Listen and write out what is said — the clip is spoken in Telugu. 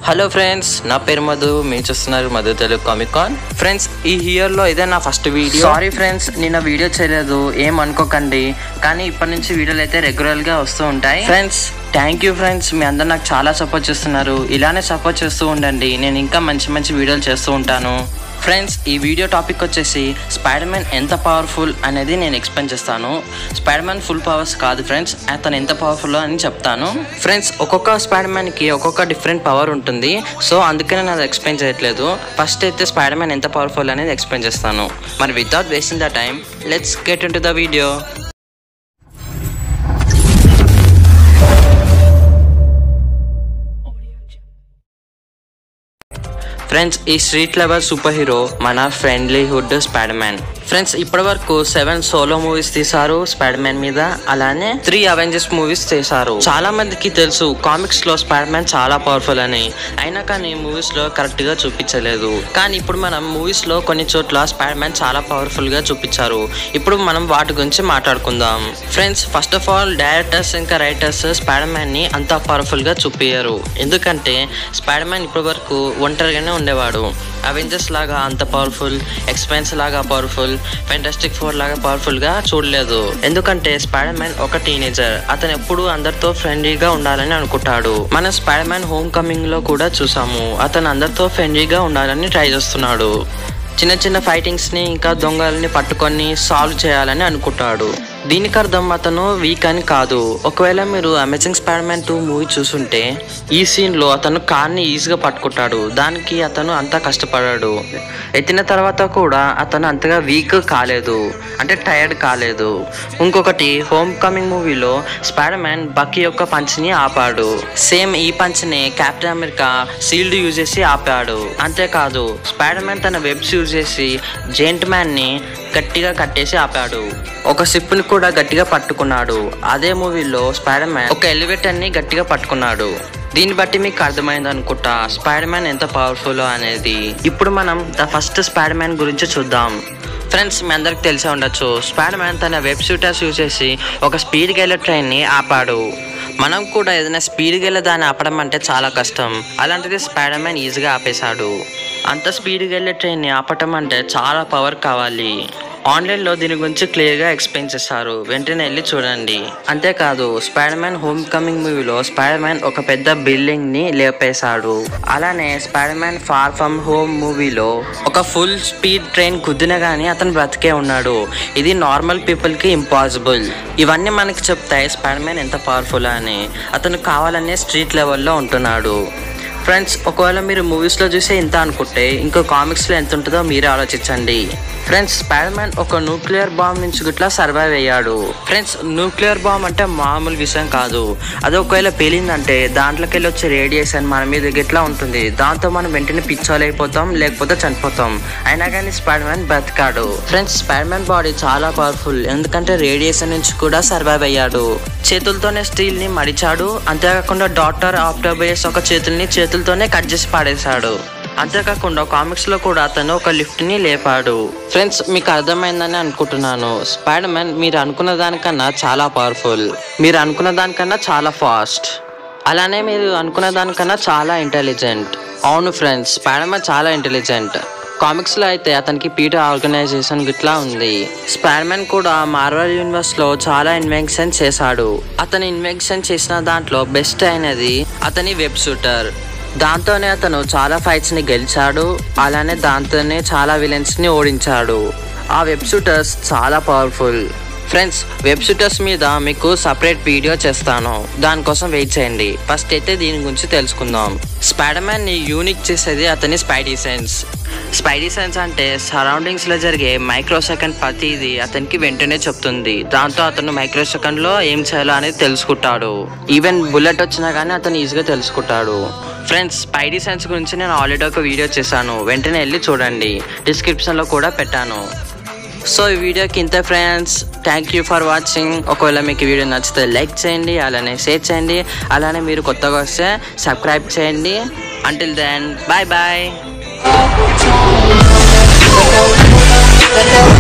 హలో ఫ్రెండ్స్ నా పేరు మధు మీరు చూస్తున్నారు Madhu Telugu comic con friends ఈ ఇయర్ లో ఇదే నా ఫస్ట్ వీడియో సారీ ఫ్రెండ్స్ నిన్న వీడియో చేయలేదు ఏం అనుకోకండి కానీ ఇప్పటి నుంచి వీడియోలు అయితే రెగ్యులర్ గా వస్తూ ఉంటాయి ఫ్రెండ్స్ థ్యాంక్ యూ ఫ్రెండ్స్ మీ అందరు నాకు చాలా సపోర్ట్ చేస్తున్నారు ఇలానే సపోర్ట్ చేస్తూ ఉండండి నేను ఇంకా మంచి మంచి వీడియోలు చేస్తూ ఉంటాను ఫ్రెండ్స్ ఈ వీడియో టాపిక్ వచ్చేసి స్పైడర్ మ్యాన్ ఎంత పవర్ఫుల్ అనేది నేను ఎక్స్ప్లెయిన్ చేస్తాను స్పైడర్ మ్యాన్ ఫుల్ పవర్స్ కాదు ఫ్రెండ్స్ అతను ఎంత పవర్ఫుల్ అని చెప్తాను ఫ్రెండ్స్ ఒక్కొక్క స్పైడర్ మ్యాన్కి ఒక్కొక్క డిఫరెంట్ పవర్ ఉంటుంది సో అందుకనే నేను అది ఎక్స్ప్లెయిన్ చేయట్లేదు ఫస్ట్ అయితే స్పైడర్ మ్యాన్ ఎంత పవర్ఫుల్ అనేది ఎక్స్ప్లెయిన్ చేస్తాను మరి without wasting the time let's get into the video friends ఈ స్ట్రీట్ లెవెల్ సూపర్ హీరో మన ఫ్రెండ్లీహుడ్ స్పైడర్ మ్యాన్ ఫ్రెండ్స్ ఇప్పటి వరకు సెవెన్ సోలో మూవీస్ తీసారు స్పైడర్ మ్యాన్ మీద అలానే త్రీ అవెంజర్స్ మూవీస్ చేశారు చాలా మందికి తెలుసు కామిక్స్ లో స్పైడర్ మ్యాన్ చాలా పవర్ఫుల్ అని అయినా కానీ మూవీస్ లో కరెక్ట్ గా చూపించలేదు కానీ ఇప్పుడు మనం మూవీస్ లో కొన్ని చోట్ల స్పైడర్ మ్యాన్ చాలా పవర్ఫుల్ గా చూపించారు ఇప్పుడు మనం వాటి గురించి మాట్లాడుకుందాం friends first of all directors ఇంకా రైటర్స్ స్పైడర్ మ్యాన్ ని అంత పవర్ఫుల్ గా చూపించారు ఎందుకంటే స్పైడర్ మ్యాన్ ఇప్పటి వరకు ఒంటరిగానే ఉండేవాడు అవెంజర్స్ లాగా అంత పవర్ఫుల్ ఎక్స్పెన్స్ లాగా పవర్ఫుల్ ఫెంటాస్టిక్ ఫోర్ లాగా పవర్ఫుల్ గా చూడలేదు ఎందుకంటే స్పైడర్ మ్యాన్ ఒక టీనేజర్ అతను ఎప్పుడు అందరితో ఫ్రెండ్లీగా ఉండాలని అనుకుంటాడు మనం స్పైడర్ మ్యాన్ హోమ్ కమింగ్ లో కూడా చూసాము అతను అందరితో ఫ్రెండ్లీగా ఉండాలని ట్రై చేస్తున్నాడు చిన్న చిన్న ఫైటింగ్స్ ని ఇంకా దొంగల్ని పట్టుకొని సాల్వ్ చేయాలని అనుకుంటాడు దీనికి అర్థం అతను వీక్ అని కాదు ఒకవేళ మీరు amazing spider man two movie చూసుంటే ఈ సీన్ లో అతను కార్ని ఈజీగా పట్టుకుంటాడు దానికి అతను అంతా కష్టపడాడు ఎత్తిన తర్వాత కూడా అతను అంతగా వీక్ కాలేదు అంటే టైర్డ్ కాలేదు ఇంకొకటి హోమ్ కమింగ్ మూవీలో స్పైడర్ మ్యాన్ బక్కీ యొక్క పంచ్ని ఆపాడు సేమ్ ఈ పంచ్ని కెప్టెన్ అమెరికా సీల్డ్ యూజ్ చేసి ఆపాడు అంతేకాదు స్పైడర్ మ్యాన్ తన వెబ్స్ యూజ్ చేసి జెంట్ మ్యాన్ ని గట్టిగా కట్టేసి ఆపాడు ఒక షిప్ ని కూడా గట్టిగా పట్టుకున్నాడు అదే మూవీలో స్పైడర్ మ్యాన్ ఒక ఎలివేటర్ ని గట్టిగా పట్టుకున్నాడు దీన్ని బట్టి మీకు అర్థమైంది అనుకుంటా స్పైడర్ మ్యాన్ ఎంత పవర్ఫుల్ అనేది ఇప్పుడు మనం ద ఫస్ట్ స్పైడర్ మ్యాన్ గురించి చూద్దాం ఫ్రెండ్స్ మీ అందరికి తెలిసే ఉండొచ్చు స్పైడర్ మ్యాన్ తన వెబ్ షూటర్స్ యూజ్ చేసి ఒక స్పీడ్కి వెళ్ళే ట్రైన్ని ఆపాడు మనం కూడా ఏదైనా స్పీడ్కి వెళ్ళే దాన్ని ఆపడం అంటే చాలా కష్టం అలాంటిది స్పైడర్ మ్యాన్ ఈజీగా ఆపేశాడు అంత స్పీడ్కి వెళ్ళే ట్రైన్ని ఆపటం అంటే చాలా పవర్ కావాలి ఆన్లైన్లో దీని గురించి క్లియర్గా ఎక్స్ప్లెయిన్ చేస్తారు వెంటనే వెళ్ళి చూడండి అంతేకాదు స్పైడర్ మ్యాన్ హోమ్ కమింగ్ మూవీలో స్పైడర్ మ్యాన్ ఒక పెద్ద బిల్డింగ్ ని లేపేశాడు అలానే spider man far from home మూవీలో ఒక ఫుల్ స్పీడ్ ట్రైన్ కుదిన గానీ అతను బ్రతికే ఉన్నాడు ఇది నార్మల్ పీపుల్ కి ఇంపాసిబుల్ ఇవన్నీ మనకి చెప్తాయి స్పైడర్ మ్యాన్ ఎంత పవర్ఫుల్ అని అతను కావాలనే స్ట్రీట్ లెవెల్లో ఉంటున్నాడు ఫ్రెండ్స్ ఒకవేళ మీరు మూవీస్లో చూసే ఇంత అనుకుంటే ఇంకో కామిక్స్లో ఎంత ఉంటుందో మీరే ఆలోచించండి ఫ్రెండ్స్ స్పైడర్ మ్యాన్ ఒక న్యూక్లియర్ బాంబ్ నుంచి గిట్లా సర్వైవ్ అయ్యాడు ఫ్రెండ్స్ న్యూక్లియర్ బాంబ్ అంటే మామూలు విషయం కాదు అది ఒకవేళ పేలిందంటే దాంట్లోకి వెళ్ళి వచ్చే రేడియేషన్ మన మీద గిట్లా ఉంటుంది దాంతో మనం వెంటనే పిచ్చోలైపోతాం లేకపోతే చనిపోతాం అయినా కానీ స్పైడర్ మ్యాన్ బ్రతికాడు ఫ్రెండ్స్ స్పైడర్ మ్యాన్ బాడీ చాలా పవర్ఫుల్ ఎందుకంటే రేడియేషన్ నుంచి కూడా సర్వైవ్ అయ్యాడు చేతులతోనే స్టీల్ ని మడిచాడు అంతేకాకుండా డాక్టర్ ఆప్టోబేస్ ఒక చేతుల్ని చేతులతోనే కట్ చేసి పాడేశాడు అంతేకాకుండా కామిక్స్ లో కూడా అతను ఒక లిఫ్ట్ ని లేపాడు ఫ్రెండ్స్ మీకు అర్థమైందని అనుకుంటున్నాను స్పైడర్ మ్యాన్ మీరు అనుకున్న దానికన్నా చాలా పవర్ఫుల్ మీరు అనుకున్న దానికన్నా చాలా ఫాస్ట్ అలానే మీరు అనుకున్న దానికన్నా చాలా ఇంటెలిజెంట్ అవును ఫ్రెండ్స్ స్పైడర్ మ్యాన్ చాలా ఇంటెలిజెంట్ కామిక్స్ లో అయితే అతనికి పీటర్ ఆర్గనైజేషన్ గిట్లా ఉంది స్పైడర్ మ్యాన్ కూడా మార్వల్ యూనివర్స్ లో చాలా ఇన్వెన్షన్ చేశాడు అతను ఇన్వెన్షన్ చేసిన దాంట్లో బెస్ట్ అయినది అతని వెబ్ షూటర్ దాంతోనే అతను చాలా ఫైట్స్ ని గెలిచాడు అలానే దాంతోనే చాలా విలన్స్ ని ఓడించాడు ఆ వెబ్ షూటర్స్ చాలా పవర్ఫుల్ ఫ్రెండ్స్ వెబ్ షూటర్స్ మీద మీకు సపరేట్ వీడియో చేస్తాను దానికోసం వెయిట్ చేయండి ఫస్ట్ అయితే దీని గురించి తెలుసుకుందాం స్పైడర్ మ్యాన్ ని యూనిక్ చేసేది అతని స్పైడీ సెన్స్ స్పైడీ సెన్స్ అంటే సరౌండింగ్స్ లో జరిగే మైక్రో సెకండ్ ప్రతిది అతనికి వెంటనే చెప్తుంది దాంతో అతను మైక్రో సెకండ్ లో ఏం చేయాలో అనేది తెలుసుకుంటాడు ఈవెన్ బుల్లెట్ వచ్చినా కానీ అతను ఈజీగా తెలుసుకుంటాడు ఫ్రెండ్స్ స్పైడీ సెన్స్ గురించి నేను ఆల్రెడీ ఒక వీడియో చేశాను వెంటనే వెళ్ళి చూడండి డిస్క్రిప్షన్ లో కూడా పెట్టాను సో ఈ వీడియోకి ఇంతే friends thank you for watching ఒకవేళ మీకు ఈ వీడియో నచ్చితే లైక్ చేయండి అలానే షేర్ చేయండి అలానే మీరు కొత్తగా వస్తే సబ్స్క్రైబ్ చేయండి until then bye bye But